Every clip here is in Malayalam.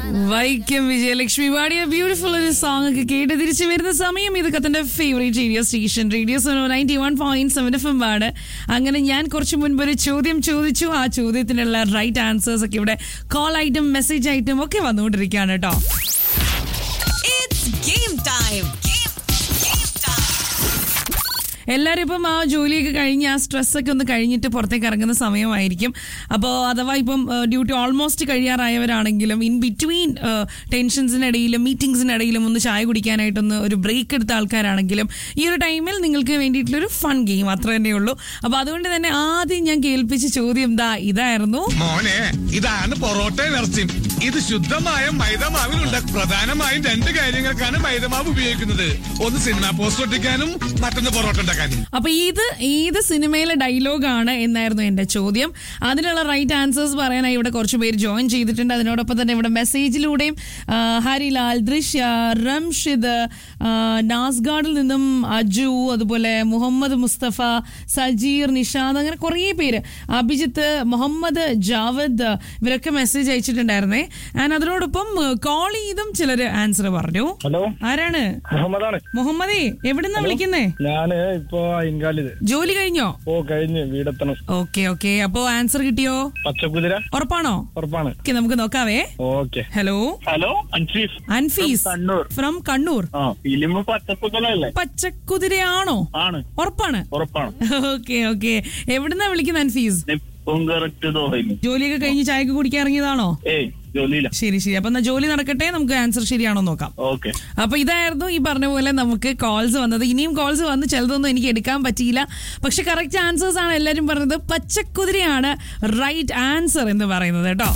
വൈക്കം വിജയലക്ഷ്മി പാടിയ ബ്യൂട്ടിഫുൾ ഒരു സോങ് ഒക്കെ കേട്ട് തിരിച്ചു വരുന്ന സമയം ഇതൊക്കെ തന്റെ ഫേവറേറ്റ് റേഡിയോ സ്റ്റേഷൻ റേഡിയോ സോണോ ninety one point seven F M ആണ് അങ്ങനെ ഞാൻ കുറച്ച് മുൻപ് ഒരു ചോദ്യം ചോദിച്ചു ആ ചോദ്യത്തിനുള്ള റൈറ്റ് ആൻസേഴ്സ് ഒക്കെ ഇവിടെ കോൾ ആയിട്ടും മെസ്സേജ് ആയിട്ടും ഒക്കെ വന്നുകൊണ്ടിരിക്കുകയാണ് കേട്ടോ It's game time. Game, game time. എല്ലാവരും ഇപ്പം ആ ജോലിയൊക്കെ കഴിഞ്ഞ് ആ സ്ട്രെസ്സൊക്കെ ഒന്ന് കഴിഞ്ഞിട്ട് പുറത്തേക്ക് ഇറങ്ങുന്ന സമയമായിരിക്കും അപ്പോൾ അഥവാ ഇപ്പം ഡ്യൂട്ടി ഓൾമോസ്റ്റ് കഴിയാറായവരാണെങ്കിലും ഇൻ ബിറ്റ്വീൻ ടെൻഷൻസിനിടയിലും മീറ്റിംഗ്സിനിടയിലും ഒന്ന് ചായ കുടിക്കാനായിട്ടൊന്ന് ഒരു ബ്രേക്ക് എടുത്ത ആൾക്കാരാണെങ്കിലും ഈ ഒരു ടൈമിൽ നിങ്ങൾക്ക് വേണ്ടിയിട്ടുള്ളൊരു ഫൺ ഗെയിം അത്ര തന്നെ ഉള്ളൂ അപ്പോൾ അതുകൊണ്ട് തന്നെ ആദ്യം ഞാൻ കേൾപ്പിച്ച ചോദ്യം ദാ ഇതായിരുന്നു മോനെ ഇതാണ് പൊറോട്ട ഇറച്ചിയും ഇത് ശുദ്ധമായ മൈദമാവിലുണ്ട് പ്രധാനമായും രണ്ട് കാര്യങ്ങൾക്കാണ് മൈദമാവ് ഉപയോഗിക്കുന്നത് ഒന്ന് സിനിമാ പോസ്റ്റ് ഒട്ടിക്കാനും മറ്റൊന്ന് പൊറോട്ട ഉണ്ടാക്കാനും അപ്പൊ ഇത് ഏത് സിനിമയിലെ ഡയലോഗാണ് എന്നായിരുന്നു എന്റെ ചോദ്യം അതിനുള്ള റൈറ്റ് ആൻസേഴ്സ് പറയാനായി ഇവിടെ കുറച്ച് പേര് ജോയിൻ ചെയ്തിട്ടുണ്ട് അതിനോടൊപ്പം തന്നെ ഇവിടെ മെസ്സേജിലൂടെയും ആ, ഹരിലാൽ ദൃശ്യ റംഷിദ് ആ, നാസ്ഗാഡിൽ നിന്നും അജു അതുപോലെ മുഹമ്മദ് മുസ്തഫ സജീർ നിഷാദ് അങ്ങനെ കുറേ പേര് അഭിജിത്ത് മുഹമ്മദ് ജാവദ് ഇവരൊക്കെ മെസ്സേജ് അയച്ചിട്ടുണ്ടായിരുന്നേ ആൻഡ് അതിനോടൊപ്പം കോൾ ചെയ്തും ചിലര് ആൻസർ പറഞ്ഞു ഹലോ ആരാണ് മുഹമ്മദാണ് മുഹമ്മദേ എവിടുന്നാ വിളിക്കുന്നേ ഞാന് ഇപ്പൊ ഇൻകാലിത് ജോലി കഴിഞ്ഞോ ഓ കഴിഞ്ഞ് വീടെത്തണം ഓക്കെ ഓക്കെ അപ്പോ ആൻസർ കിട്ടിയോ പച്ചക്കുതിര ഉറപ്പാണോ ഉറപ്പാണ് ഓക്കെ നമുക്ക് നോക്കാവേ okay hello hello Anfees Anfees Kannur from Kannur ആ ഫിലിം പച്ചപ്പുകളല്ലേ പച്ചക്കുതിരയാണോ ആണ് ഉറപ്പാണ് ഉറപ്പാണ് ഓക്കെ ഓക്കെ എവിടുന്നാ വിളിക്കുന്ന അൻഫീസ് ഇപ്പം കറക്റ്റ് തോന്നുന്നു ജോലിയൊക്കെ കഴിഞ്ഞ് ചായക്ക് കുടിക്കാൻ ഇറങ്ങിയതാണോ ഏയ് ജോലിയില്ല ശരി ശരി അപ്പൊ എന്നാ ജോലി നടക്കട്ടെ നമുക്ക് ആൻസർ ശരിയാണോ നോക്കാം ഓക്കെ അപ്പൊ ഇതായിരുന്നു ഈ പറഞ്ഞ പോലെ നമുക്ക് കോൾസ് വന്നത് ഇനിയും കോൾസ് വന്ന് ചിലതൊന്നും എനിക്ക് എടുക്കാൻ പറ്റിയില്ല പക്ഷെ കറക്റ്റ് ആൻസേഴ്സ് ആണ് എല്ലാരും പറഞ്ഞത് പച്ചക്കുതിരയാണ് റൈറ്റ് ആൻസർ എന്ന് പറയുന്നത് കേട്ടോ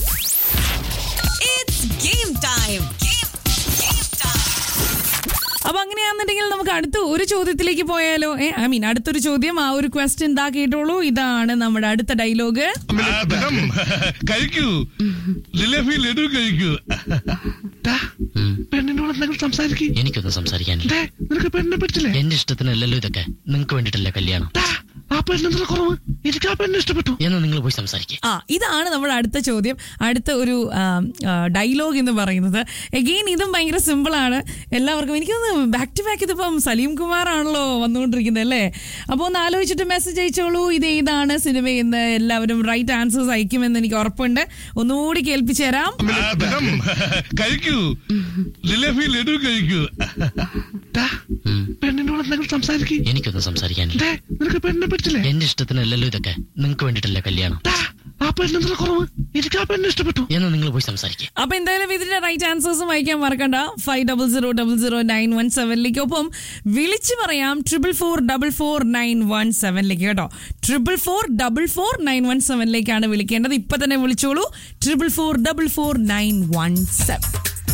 It's game time. Game, game time. അപ്പൊ അങ്ങനെയാണെന്നുണ്ടെങ്കിൽ നമുക്ക് അടുത്ത ഒരു ചോദ്യത്തിലേക്ക് പോയാലോ ഏ ഐ മീൻ അടുത്തൊരു ചോദ്യം ആ ഒരു ക്വസ്റ്റ്യൻ എന്താ കേട്ടോളൂ ഇതാണ് നമ്മുടെ അടുത്ത ഡയലോഗ് മാഡം കഴിക്കൂ ജിലേബി ലഡു കഴിക്കൂ ടാ, പെണ്ണിനോട് എന്തെങ്കിലും സംസാരിക്കേ എനിക്കൊന്നും സംസാരിക്കാനില്ല നിനക്ക് പെണ്ണിനെ പറ്റില്ലേ എന്റെ ഇഷ്ടത്തിനല്ലല്ലോ ഇതൊക്കെ നിങ്ങൾക്ക് വേണ്ടിട്ടല്ലേ കല്യാണം ടാ, ആ പെണ്ണെന്നുള്ള കുറവ് എനിക്ക് ആ പെണ്ണിനെ ഇഷ്ടപ്പെട്ടു എന്ന് നിങ്ങൾ പോയി സംസാരിക്കുക ആ ഇതാണ് നമ്മുടെ അടുത്ത ചോദ്യം അടുത്ത ഒരു ഡയലോഗ് എന്ന് പറയുന്നത് എഗെയിൻ ഇതും ഭയങ്കര സിമ്പിൾ ആണ് എല്ലാവർക്കും എനിക്കൊന്ന് ബാക്ക് ടു ബാക്ക് ഇതിപ്പം സലീം കുമാർ ആണല്ലോ വന്നുകൊണ്ടിരിക്കുന്നത് അല്ലേ അപ്പോൾ ഒന്ന് ആലോചിച്ചിട്ട് മെസ്സേജ് അയച്ചോളൂ ഇത് ഏതാണ് സിനിമയെന്ന് എല്ലാവരും റൈറ്റ് ആൻസേഴ്സ് അയക്കുമെന്ന് എനിക്ക് ഉറപ്പുണ്ട് ഒന്നുകൂടി കേൾപ്പിച്ചു തരാം മാഡം കഴിക്കൂ ജിലേബി ലഡു കഴിക്കൂ ടാ, പെണ്ണിനോട് എന്തെങ്കിലും സംസാരിക്കേ എനിക്കൊന്നും സംസാരിക്കാനില്ല നിനക്ക് പെണ്ണിനെ പറ്റില്ലേ എന്റെ ഇഷ്ടത്തിനല്ലല്ലോ ഇതൊക്കെ നിങ്ങൾക്ക് വേണ്ടിട്ടല്ലേ കല്യാണം ടാ, ആ പെണ്ണെന്നുള്ള കുറവ് എനിക്ക് ആ പെണ്ണിനെ ഇഷ്ടപ്പെട്ടു എന്ന് നിങ്ങൾ പോയി സംസാരിക്കുക അപ്പൊ എന്തായാലും ഇതിന്റെ റൈറ്റ് ആൻസേഴ്സും വായിക്കാൻ മറക്കണ്ട five double zero double zero nine one സെവനിലേക്ക് ഒപ്പം വിളിച്ചു പറയാം triple four double four nine one സെവനിലേക്ക് കേട്ടോ triple four double four nine one സെവനിലേക്കാണ് വിളിക്കേണ്ടത് ഇപ്പൊ തന്നെ വിളിച്ചോളൂ triple four double four nine one seven